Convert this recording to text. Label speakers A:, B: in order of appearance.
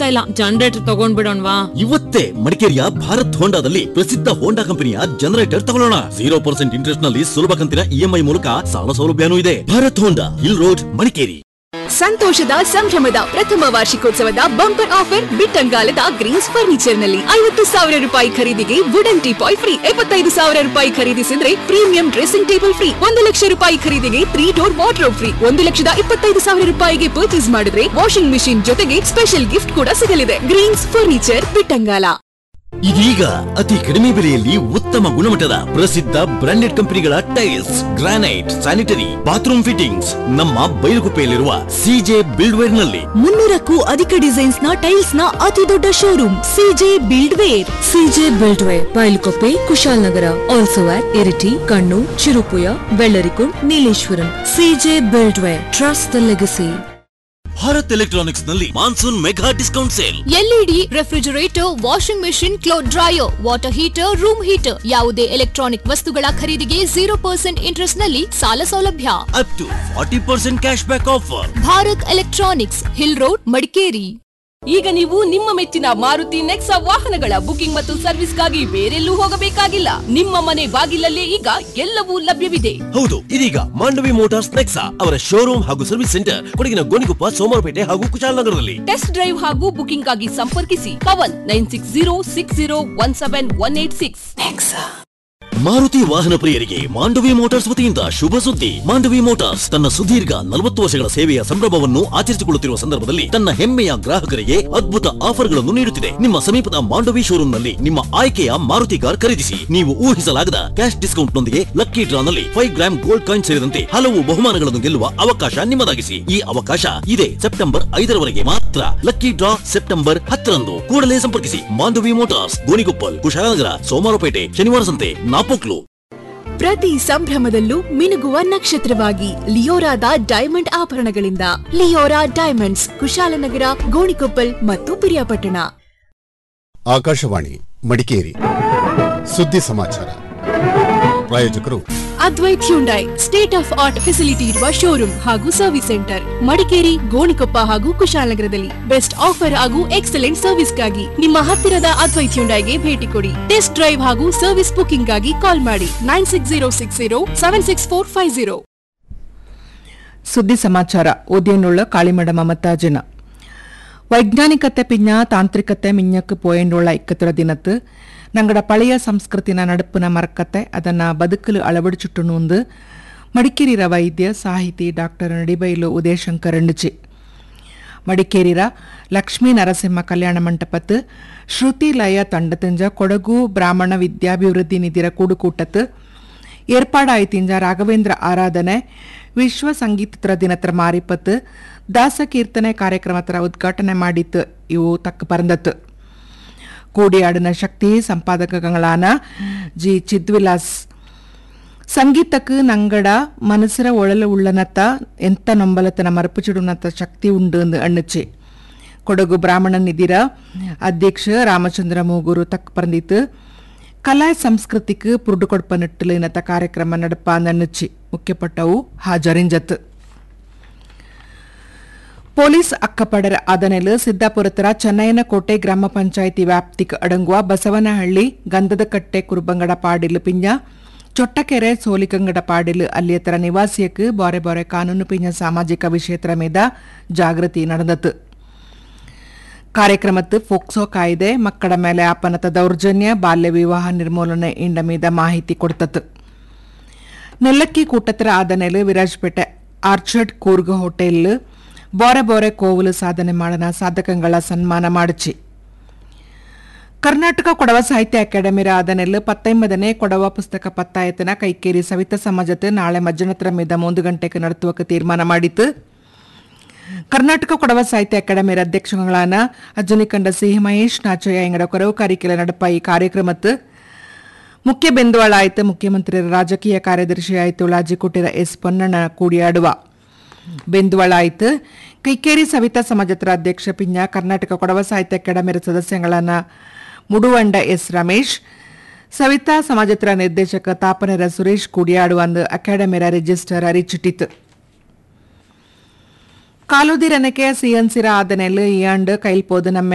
A: ಆಗ್ತಾ ಇಲ್ಲ ಜನರೇಟರ್ ತಗೊಂಡ್ಬಿಡೋಣವಾ
B: ಇವತ್ತೇ ಮಡಿಕೇರಿಯ ಭಾರತ್ ಹೋಂಡಾದಲ್ಲಿ ಪ್ರಸಿದ್ಧ ಹೋಂಡಾ ಕಂಪನಿಯ ಜನರೇಟರ್ ತಗೊಳ್ಳೋಣ ಜೀರೋ ಪರ್ಸೆಂಟ್ ಇಂಟ್ರೆಸ್ಟ್ ನಲ್ಲಿ ಸುಲಭ ಕಂತಿನ ಇಎಂಐ ಮೂಲಕ ಸಾಲ ಸೌಲಭ್ಯನೂ ಇದೆ Bharat Honda hill road Madikeri
C: ಸಂತೋಷದ ಸಂಭ್ರಮದ ಪ್ರಥಮ ವಾರ್ಷಿಕೋತ್ಸವದ ಬಂಪರ್ ಆಫರ್ ಬಿಟ್ಟಂಗಾಲದ ಗ್ರೀನ್ಸ್ ಫರ್ನಿಚರ್ ನಲ್ಲಿ ಐವತ್ತು ಸಾವಿರ ರೂಪಾಯಿ ಖರೀದಿಗೆ ವುಡನ್ ಟೀಪಾಯ್ ಫ್ರೀ ಎಪ್ಪತ್ತೈದು ಸಾವಿರ ರೂಪಾಯಿ ಖರೀದಿಸಿದ್ರೆ ಪ್ರೀಮಿಯಂ ಡ್ರೆಸ್ಸಿಂಗ್ ಟೇಬಲ್ ಫ್ರೀ ಒಂದು ಲಕ್ಷ ರೂಪಾಯಿ ಖರೀದಿಗೆ ತ್ರೀ ಡೋರ್ ವಾರ್ಡ್ರೋಬ್ ಫ್ರೀ ಒಂದು ಲಕ್ಷದ ಇಪ್ಪತ್ತೈದು ಸಾವಿರ ರೂಪಾಯಿಗೆ ಪರ್ಚೇಸ್ ಮಾಡಿದ್ರೆ ವಾಷಿಂಗ್ ಮಿಷಿನ್ ಜೊತೆಗೆ ಸ್ಪೆಷಲ್ ಗಿಫ್ಟ್ ಕೂಡ ಸಿಗಲಿದೆ ಗ್ರೀನ್ಸ್ ಫರ್ನಿಚರ್ ಬಿಟ್ಟಂಗಾಲ
B: ಇದೀಗ ಅತಿ ಕಡಿಮೆ ಬೆಲೆಯಲ್ಲಿ ಉತ್ತಮ ಗುಣಮಟ್ಟದ ಪ್ರಸಿದ್ಧ ಬ್ರಾಂಡೆಡ್ ಕಂಪನಿಗಳ tiles granite sanitary bathroom fittings ನಮ್ಮ ಬೈಲುಗುಪ್ಪೆಯಲ್ಲಿರುವ ಸಿಜೆ ಬಿಲ್ಡ್ವೇರ್ ನಲ್ಲಿ
C: ಮುನ್ನೂರಕ್ಕೂ ಅಧಿಕ ಡಿಸೈನ್ಸ್ ನ ಟೈಲ್ಸ್ ನ ಅತಿ ದೊಡ್ಡ showroom CJ buildware
D: CJ buildware Bylakuppe Kushalnagar also at Iritty Kannur Cherupuzha Vellarikund Nileshwaram CJ buildware trust the legacy
B: Bharat electronics ನಲ್ಲಿ monsoon mega discount sale
E: LED refrigerator washing machine cloth dryer water heater room heater ಯಾವುದೇ electronic ವಸ್ತುಗಳ ಖರೀದಿಗೆ zero percent interest ನಲ್ಲಿ ಸಾಲ ಸೌಲಭ್ಯ
B: up to forty percent cash back offer
E: Bharat electronics hill road Madikeri
F: ಈಗ ನೀವು ನಿಮ್ಮ ಮೆಚ್ಚಿನ ಮಾರುತಿ ನೆಕ್ಸಾ ವಾಹನಗಳ ಬುಕಿಂಗ್ ಮತ್ತು ಸರ್ವಿಸ್ಗಾಗಿ ಬೇರೆಲ್ಲೂ ಹೋಗಬೇಕಾಗಿಲ್ಲ ನಿಮ್ಮ ಮನೆ ಬಾಗಿಲಲ್ಲೇ ಈಗ ಎಲ್ಲವೂ ಲಭ್ಯವಿದೆ
G: ಹೌದು ಇದೀಗ ಮಾಂಡವಿ ಮೋಟಾರ್ಸ್ ನೆಕ್ಸಾ ಅವರ ಶೋರೂಮ್ ಹಾಗೂ ಸರ್ವಿಸ್ ಸೆಂಟರ್ ಕೊಡಗಿನ ಗೋಣಿಕೊಪ್ಪ ಸೋಮವಾರಪೇಟೆ ಹಾಗೂ ಕುಶಾಲನಗರದಲ್ಲಿ
F: ಟೆಸ್ಟ್ ಡ್ರೈವ್ ಹಾಗೂ ಬುಕಿಂಗ್ ಆಗಿ ಸಂಪರ್ಕಿಸಿ Pavan nine six zero six zero one seven one eight six
B: Maruti ವಾಹನ ಪ್ರಿಯರಿಗೆ ಮಾಂಡವಿ ಮೋಟಾರ್ಸ್ ವತಿಯಿಂದ ಶುಭ ಸುದ್ದಿ ಮಾಂಡವಿ ಮೋಟಾರ್ಸ್ ತನ್ನ ಸುದೀರ್ಘ ನಲವತ್ತು ವರ್ಷಗಳ ಸೇವೆಯ ಸಂಭ್ರಮವನ್ನು ಆಚರಿಸಿಕೊಳ್ಳುತ್ತಿರುವ ಸಂದರ್ಭದಲ್ಲಿ ತನ್ನ ಹೆಮ್ಮೆಯ ಗ್ರಾಹಕರಿಗೆ ಅದ್ಭುತ ಆಫರ್ಗಳನ್ನು ನೀಡುತ್ತಿದೆ ನಿಮ್ಮ ಸಮೀಪದ ಮಾಂಡವಿ ಶೋರೂಮ್ನಲ್ಲಿ ನಿಮ್ಮ ಆಯ್ಕೆಯ ಮಾರುತಿ ಕಾರ್ ಖರೀದಿಸಿ ನೀವು ಊಹಿಸಲಾಗದ ಕ್ಯಾಶ್ ಡಿಸ್ಕೌಂಟ್ ನೊಂದಿಗೆ ಲಕ್ಕಿ ಡ್ರಾನಲ್ಲಿ ಫೈವ್ ಗ್ರಾಮ್ ಗೋಲ್ಡ್ ಕಾಯಿನ್ ಸೇರಿದಂತೆ ಹಲವು ಬಹುಮಾನಗಳನ್ನು ಗೆಲ್ಲುವ ಅವಕಾಶ ನಿಮ್ಮದಾಗಿಸಿ ಈ ಅವಕಾಶ ಇದೆ ಸೆಪ್ಟೆಂಬರ್ ಐದರವರೆಗೆ ಮಾತ್ರ ಲಕ್ಕಿ ಡ್ರಾ ಸೆಪ್ಟೆಂಬರ್ ಹತ್ತರಂದು ಕೂಡಲೇ ಸಂಪರ್ಕಿಸಿ ಮಾಂಡವಿ ಮೋಟಾರ್ಸ್ ಗೋಣಿಗೊಪ್ಪಲ್ ಕುಶಾಲನಗರ ಸೋಮವಾರಪೇಟೆ ಶನಿವಾರ ಸಂತೆ ನಾಪೋಕ್ಲು
C: ಪ್ರತಿ ಸಂಭ್ರಮದಲ್ಲೂ ಮಿನುಗುವ ನಕ್ಷತ್ರವಾಗಿ ಲಿಯೋರಾದ ಡೈಮಂಡ್ ಆಭರಣಗಳಿಂದ ಲಿಯೋರಾ ಡೈಮಂಡ್ಸ್ ಕುಶಾಲನಗರ ಗೋಣಿಕೊಪ್ಪಲ್ ಮತ್ತು ಪಿರಿಯಾಪಟ್ಟಣ
H: ಆಕಾಶವಾಣಿ ಮಡಿಕೇರಿ ಸುದ್ದಿ ಸಮಾಚಾರ ಪ್ರಾಯೋಜಕರು
C: Advaith Hyundai state of art facility ಇರುವ ಶೋರೂಮ್ ಹಾಗೂ ಸರ್ವಿಸ್ ಸೆಂಟರ್ ಮಡಿಕೇರಿ ಗೋಣಿಕೊಪ್ಪ ಹಾಗೂ ಕುಶಾಲನಗರದಲ್ಲಿ ಬೆಸ್ಟ್ ಆಫರ್ ಹಾಗೂ ಎಕ್ಸಲೆಂಟ್ ಸರ್ವಿಸ್ಗಾಗಿ ನಿಮ್ಮ ಹತ್ತಿರದ ಅದ್ವೈತ್ ಹ್ಯುಂಡೈಗೆ ಭೇಟಿ ಕೊಡಿ ಟೆಸ್ಟ್ ಡ್ರೈವ್ ಹಾಗೂ ಸರ್ವಿಸ್ ಬುಕಿಂಗ್ ಗಾಗಿ ಕಾಲ್ ಮಾಡಿ nine six zero six zero seven six four five zero
I: ಸುದ್ದಿ ಸಮಾಚಾರ ಓದಿಯನ್ನುಳ್ಳ ಕಾಳಿಮಡ ಮಮತಾಜನ ವೈಜ್ಞಾನಿಕತೆ ಪಿഞ്ഞ ತಾಂತ್ರಿಕತೆ ಮಿഞ്ഞക്ക് പോയണ്ടുള്ള ഇക്കത്തുള്ള ദിനത്ത് ഞങ്ങളുടെ പഴയ സംസ്കൃതിന നടുപ്പിന മറക്കത്തെ ಅದನ್ನ ಬದುಕಲು ಅಳವಡಿಸಿಟ್ಟುನು ಮಡಿಕೇರಿರ ವೈದ್ಯ ಸಾಹಿತಿ ಡಾಕ್ಟರ್ ನಡಿಬೈಲು ಉದಯಶಂಕರ್ ಅಂಡಿಚಿ ಮಡಿಕೇರಿರ ಲಕ್ಷ್ಮೀ ನರಸಿಂಹ ಕಲ್ಯಾಣ ಮಂಟಪತ್ತು ಶ್ರುತಿ ಲಯ ತಂಡತಿಂಜ ಕೊಡಗು ಬ್ರಾಹ್ಮಣ ವಿದ್ಯಾಭಿವೃದ್ಧಿ ನಿಧಿರ ಕೂಡುಕೂಟತ್ತು ಏರ್ಪಾಡಾಯ್ತಿಂಜ ರಾಘವೇಂದ್ರ ಆರಾಧನೆ ವಿಶ್ವ ಸಂಗೀತತ್ರ ದಿನತ್ರ ಮಾರಿಪತ್ತು ದಾಸಕೀರ್ತನೆ ಕಾರ್ಯಕ್ರಮತ್ರ ಉದ್ಘಾಟನೆ ಮಾಡಿತ್ತು ಇವು ತಕ್ಕ ಪರಂದತ್ತು കൂടിയാടുന്ന ശക്തി സമ്പാദകങ്ങളാണ് ജി ചിദ്വിലാസ് ಸಂಗೀತಕ್ಕೆ ನಂಗಡ ಮನಸ್ಸಿರ ಒಳಲು ಉಳ್ಳನತ್ತ ಎಂತ ನೊಂಬಲತನ ಮರಪುಚಿಡುನತ್ತ ಶಕ್ತಿ ಉಂಡು ಎಂದು ಅಣ್ಣಚ್ಚಿ ಕೊಡಗು ಬ್ರಾಹ್ಮಣ ನಿಧಿರ ಅಧ್ಯಕ್ಷ ರಾಮಚಂದ್ರ ಮೂಗೂರು ತಕ್ಕ ಪರಂದಿತ್ತು ಕಲಾ ಸಂಸ್ಕೃತಿக்கு ಪುರುಡು ಕೊಡ್ಪ ನಿಟ್ಟಲು ಇನ್ನತ್ತ ಕಾರ್ಯಕ್ರಮ ನಡಪ ಅನ್ನಚ್ಚಿ ಮುಖ್ಯಪಟ್ಟವು ಹಾಜರಿಂಜತ್ತು ಪೊಲೀಸ್ ಅಕ್ಕಪಡರ ಆದನೆಲು ಸಿದ್ದಾಪುರತರ ಚೆನ್ನೈನಕೋಟೆ ಗ್ರಾಮ ಪಂಚಾಯಿತಿ ವ್ಯಾಪ್ತಿಗೆ ಅಡಂಗುವ ಬಸವನಹಳ್ಳಿ ಗಂಧದ ಕಟ್ಟೆ ಕುರುಬಂಗಡ ಪಾಡಿಲು ಪಿಂಜ ಚೊಟ್ಟಕೆರೆ ಸೋಲಿಕಂಗಡ ಪಾಡಿಲು ಅಲ್ಲಿಯತರ ನಿವಾಸಿಯಕ್ಕೆ ಬಾರೆ ಬಾರೆ ಕಾನೂನು ಪಿಂಜ ಸಾಮಾಜಿಕ ವಿಷಯತರ ಮೇದ ಜಾಗೃತಿ ನಡೆದತ್ತು ಕಾರ್ಯಕ್ರಮತ್ತು ಫೋಕ್ಸೋ ಕಾಯ್ದೆ ಮಕ್ಕಳ ಮೇಲೆ ಅಪನತ ದೌರ್ಜನ್ಯ ಬಾಲ್ಯ ವಿವಾಹ ನಿರ್ಮೂಲನೆ ಇಂಡ ಮೀದ ಮಾಹಿತಿ ಕೊಡ್ತತ್ತು ನೆಲ್ಲಕ್ಕಿ ಕೂಟತ್ರ ಆದನೆಲು ವಿರಾಜ್ಪೇಟೆ ಆರ್ಚರ್ಡ್ ಕೂರ್ಗ್ ಹೋಟೆಲ್ ಬೋರೆ ಬೋರೆ ಕೋವುಲು ಸಾಧನೆ ಮಾಡನ ಸಾಧಕಗಳ ಸನ್ಮಾನ ಮಾಡಿಚಿ ಕರ್ನಾಟಕ ಕೊಡವ ಸಾಹಿತ್ಯ ಅಕಾಡೆಮಿರ ಆದನೆಲ್ಲು ಪತ್ತೊಂಬದನೇ ಕೊಡವ ಪುಸ್ತಕ ಪತ್ತಾಯತನ ಕೈಕೇರಿ ಸವಿತ ಸಮಾಜತೆ ನಾಳೆ ಮಜ್ಜನತ್ರ ಮೀದ ಮೂಂದು ಗಂಟೆಗೆ ನಡೆಸುವಕ್ಕೆ ತೀರ್ಮಾನ ಮಾಡಿತ್ತು ಕರ್ನಾಟಕ ಕೊಡವ ಸಾಹಿತ್ಯ ಅಕಾಡೆಮಿರ ಅಧ್ಯಕ್ಷಗಳಾನ ಅಜ್ಜನಿಕಂಡ ಸಿಹಿ ಮಹೇಶ್ ನಾಚಯ್ಯ ಎಂಗಡ ಕೊರವು ಕಾರಿಕೆಲ ನಡಪ ಈ ಕಾರ್ಯಕ್ರಮತ್ತು ಮುಖ್ಯ ಬೆಂದುವಾಳ ಆಯ್ತು ಮುಖ್ಯಮಂತ್ರಿ ರಾಜಕೀಯ ಕಾರ್ಯದರ್ಶಿ ಆಯ್ತು ಲಾಜಿಕೋಟಿರ ಎಸ್ ಪೊನ್ನಣ್ಣ ಕೂಡಿಯಾಡುವ ಬೆಂದುವಾಳ ಆಯ್ತು ಕೈಕೇರಿ ಸವಿತಾ ಸಮಾಜತ್ರ ಅಧ್ಯಕ್ಷ ಪಿಂಜ ಕರ್ನಾಟಕ ಕೊಡವ ಸಾಹಿತ್ಯ ಅಕಾಡೆಮಿರ ಸದಸ್ಯಗಳಾನ ಮುಡುವಂಡ ಎಸ್ ರಮೇಶ್ ಸವಿತಾ ಸಮಾಜತ್ರ ನಿರ್ದೇಶಕ ತಾಪನೆರ ಸುರೇಶ್ ಕೂಡಿಯಾಡುವ ಅಕಾಡೆಮಿರ ರಿಜಿಸ್ಟರ್ ಅರಿಚಿಟ್ಟಿತು ಕಾಲುದಿರನಕ್ಕೆ ಸಿಎನ್ಸಿರ ಆದನೆಲ್ ಈ ಆಂಡ್ ಕೈಲ್ಪೋದು ನಮ್ಮ